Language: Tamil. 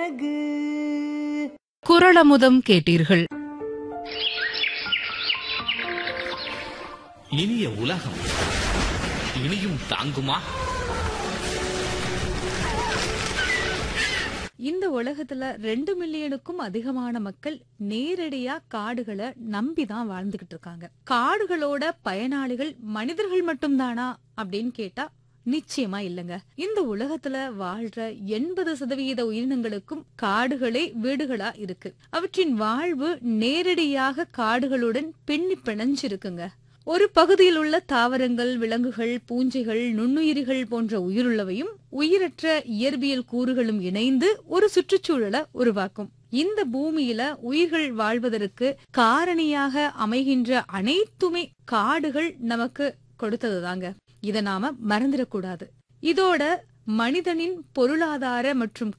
அழகு குரளமுதம் கேட்டீர்கள் இனிய உலகம் இனியும் தாங்குமா இந்த உலகத்துல ரெண்டு மில்லியனுக்கும் அதிகமான மக்கள் நேரடியா காடுகளை நம்பி தான் வாழ்ந்துகிட்டு இருக்காங்க காடுகளோட பயனாளிகள் மனிதர்கள் மட்டும்தானா அப்படின்னு கேட்டா நிச்சயமா இல்லங்க இந்த உலகத்துல வாழ்ற எண்பது சதவிகித உயிரினங்களுக்கும் காடுகளே வீடுகளா இருக்கு அவற்றின் வாழ்வு நேரடியாக காடுகளுடன் பின்னி பிணைஞ்சிருக்குங்க ஒரு பகுதியில் உள்ள தாவரங்கள் விலங்குகள் பூஞ்சைகள் நுண்ணுயிரிகள் போன்ற உயிருள்ளவையும் உயிரற்ற இயற்பியல் கூறுகளும் இணைந்து ஒரு சுற்றுச்சூழலை உருவாக்கும் இந்த பூமியில உயிர்கள் வாழ்வதற்கு காரணியாக அமைகின்ற அனைத்துமே காடுகள் நமக்கு கொடுத்ததுதாங்க இத நாம மறந்துடக்கூடாது இதோட மனிதனின் பொருளாதார மற்றும்